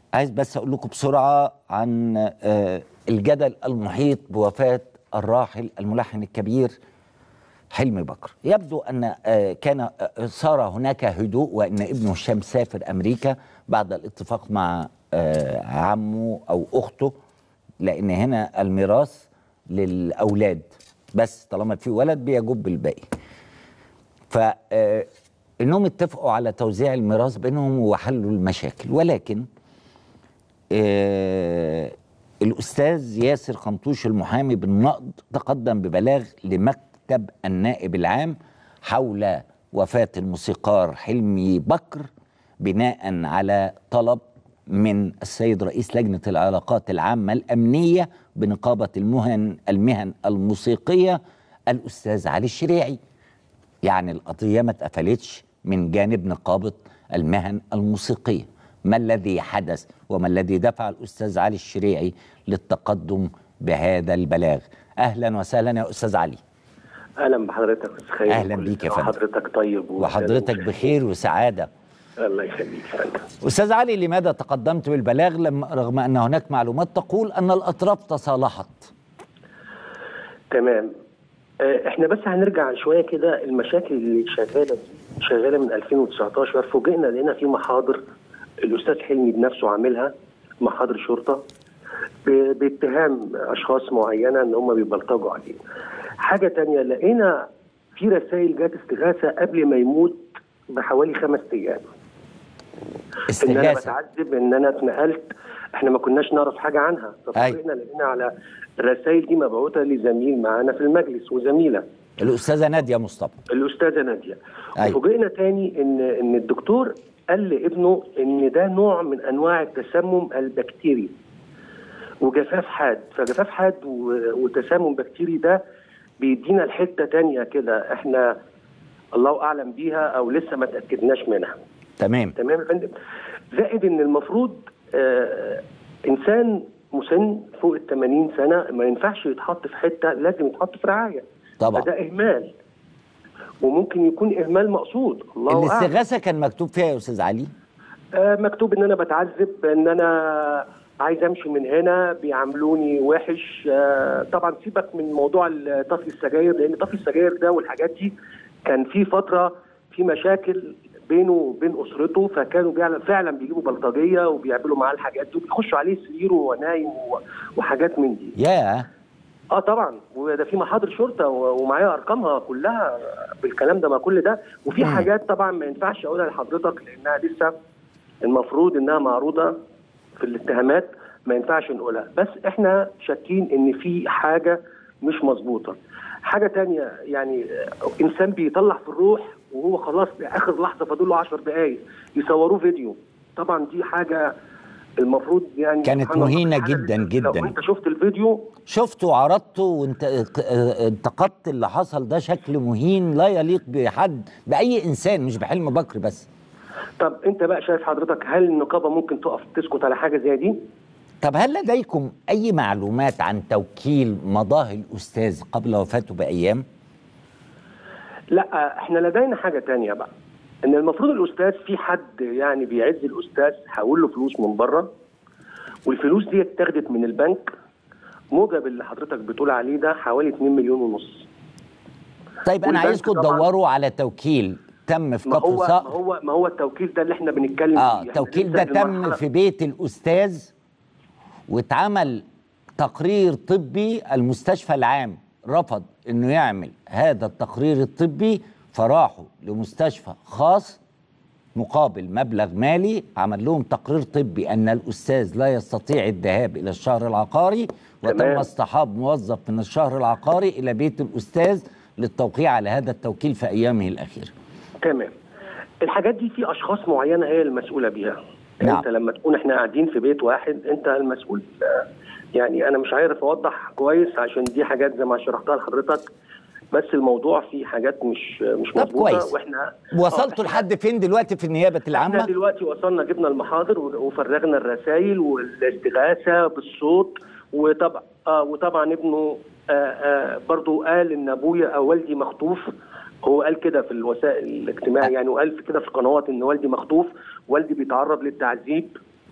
عايز بس اقول لكم بسرعه عن آه، الجدل المحيط بوفاه الراحل الملحن الكبير حلمي بكر يبدو ان آه، كان آه، صار هناك هدوء وان ابنه هشام سافر امريكا بعد الاتفاق مع آه، عمه او اخته لان هنا الميراث للاولاد بس طالما في ولد بيجب الباقي ف آه، انهم اتفقوا على توزيع الميراث بينهم وحلوا المشاكل ولكن آه، الاستاذ ياسر خنطوش المحامي بالنقد تقدم ببلاغ لمكتب النائب العام حول وفاه الموسيقار حلمي بكر بناء على طلب من السيد رئيس لجنه العلاقات العامه الامنيه بنقابه المهن المهن الموسيقيه الاستاذ علي الشريعي يعني القضية ما اتقفلتش من جانب نقابة المهن الموسيقية ما الذي حدث وما الذي دفع الأستاذ علي الشريعي للتقدم بهذا البلاغ أهلا وسهلا يا أستاذ علي اهلا بحضرتك استاذ خير أهلاً بيك يا فندم. حضرتك طيب و- وحضرتك بخير وسعادة الله يخليك يا فندم أستاذ علي لماذا تقدمت بالبلاغ لما رغم أن هناك معلومات تقول أن الأطراف تصالحت تمام آه، احنا بس هنرجع شويه كده المشاكل اللي شغاله دي شغاله من 2019 فوجئنا لقينا في محاضر الاستاذ حلمي بنفسه عاملها محاضر شرطه ب- باتهام اشخاص معينه ان هم بيبلطجوا عليه. حاجه تانية لقينا في رسائل جات استغاثه قبل ما يموت بحوالي خمس ايام. ان انا استغاثة بتعذب ان انا اتنقلت احنا ما كناش نعرف حاجه عنها أي. ففوجئنا لقينا على الرسائل دي مبعوثه لزميل معانا في المجلس وزميله الأستاذة نادية مصطفى الاستاذه ناديه أي. وفوجئنا تاني ان ان الدكتور قال لابنه ان ده نوع من انواع التسمم البكتيري وجفاف حاد فجفاف حاد و- وتسمم بكتيري ده بيدينا الحته تانية كده احنا الله اعلم بيها او لسه ما تاكدناش منها تمام تمام يا فندم زائد ان المفروض آه انسان مسن فوق ال 80 سنه ما ينفعش يتحط في حته لازم يتحط في رعايه طبعا فده اهمال وممكن يكون اهمال مقصود الله اعلم الاستغاثة كان مكتوب فيها يا أستاذ علي آه مكتوب ان انا بتعذب ان انا عايز امشي من هنا بيعاملوني وحش آه طبعا سيبك من موضوع ال- طفي السجاير لان طفي السجاير ده والحاجات دي كان في فتره في مشاكل بينه وبين اسرته فكانوا بيعمل فعلا بيجيبوا بلطجيه وبيعملوا معاه الحاجات دي وبيخشوا عليه سريره وهو نايم و- وحاجات من دي يا اه طبعا وده في محاضر شرطه و- ومعايا ارقامها كلها بالكلام ده ما كل ده وفي مم. حاجات طبعا ما ينفعش اقولها لحضرتك لانها لسه المفروض انها معروضه في الاتهامات ما ينفعش نقولها بس احنا شاكين ان في حاجه مش مظبوطه حاجه تانية يعني آه، انسان بيطلع في الروح وهو خلاص اخر لحظه فاضل له 10 دقائق يصوروه فيديو طبعا دي حاجه المفروض يعني كانت سبحان الله، مهينة حاجة جداً لو جداً. انت شفت الفيديو شفته وعرضته وانت انتقدت اللي حصل ده شكل مهين لا يليق بحد باي انسان مش بحلم بكر بس طب انت بقى شايف حضرتك هل النقابه ممكن تقف تسكت على حاجه زي دي؟ طب هل لديكم اي معلومات عن توكيل مضاه الاستاذ قبل وفاته بايام لا احنا لدينا حاجه تانية بقى ان المفروض الاستاذ في حد يعني بيعز الاستاذ حول له فلوس من بره والفلوس دي اتاخدت من البنك موجب اللي حضرتك بتقول عليه ده حوالي 2 مليون ونص طيب انا والبنك عايزكم طبعاً- تدوروا على توكيل تم في ما كفر هو ما صقر هو ما هو التوكيل ده اللي احنا بنتكلم اه فيه احنا التوكيل لسه ده تم المرحلة- في بيت الاستاذ واتعمل تقرير طبي المستشفى العام رفض انه يعمل هذا التقرير الطبي فراحوا لمستشفى خاص مقابل مبلغ مالي عمل لهم تقرير طبي ان الاستاذ لا يستطيع الذهاب الى الشهر العقاري وتم تمام. اصطحاب موظف من الشهر العقاري الى بيت الاستاذ للتوقيع على هذا التوكيل في ايامه الاخيره تمام الحاجات دي في اشخاص معينه هي المسؤوله بيها نعم. انت لما تكون احنا قاعدين في بيت واحد انت المسؤول آه، يعني انا مش عارف اوضح كويس عشان دي حاجات زي ما شرحتها لحضرتك بس الموضوع فيه حاجات مش مش طب مظبوطه كويس. واحنا وصلتوا آه، لحد فين دلوقتي في النيابه احنا العامه دلوقتي وصلنا جبنا المحاضر و- وفرغنا الرسائل والاستغاثه بالصوت وطبعا آه وطبعا ابنه آه آه برضه قال ان ابويا او والدي مخطوف هو قال كده في الوسائل الاجتماعيه يعني وقال في كده في القنوات ان والدي مخطوف والدي بيتعرض للتعذيب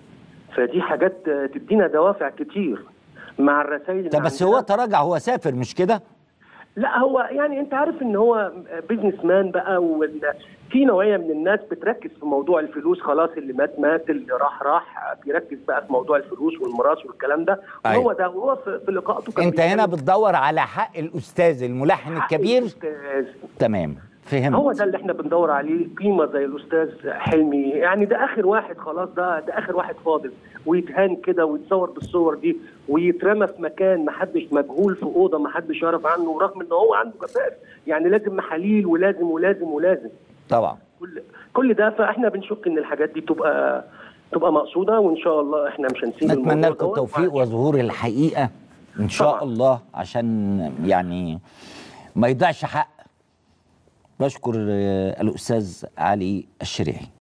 فدي حاجات آه، تدينا دوافع كتير مع الرسائل اللي طب بس عندنا. هو تراجع هو سافر مش كده لا هو يعني انت عارف ان هو بيزنس مان بقى وال... في نوعيه من الناس بتركز في موضوع الفلوس خلاص اللي مات مات اللي راح راح بيركز بقى في موضوع الفلوس والميراث والكلام ده أيوة. وهو ده وهو في, في لقاءاته كان انت هنا بيتكلم بتدور على حق الاستاذ الملحن حق الكبير الأستاذ. تمام فهمت هو ده اللي احنا بندور عليه قيمه زي الاستاذ حلمي يعني ده اخر واحد خلاص ده ده اخر واحد فاضل ويتهان كده ويتصور بالصور دي ويترمى في مكان ما حدش مجهول في اوضه ما حدش يعرف عنه رغم ان هو عنده كفاءه يعني لازم محاليل ولازم ولازم ولازم طبعا كل كل ده فاحنا بنشك ان الحاجات دي تبقى تبقى مقصوده وان شاء الله احنا مش هنسيب نتمنى الموضوع لكم دوت. التوفيق وظهور الحقيقه ان شاء طبعا. الله عشان يعني ما يضيعش حق بشكر آه، الاستاذ علي الشريعي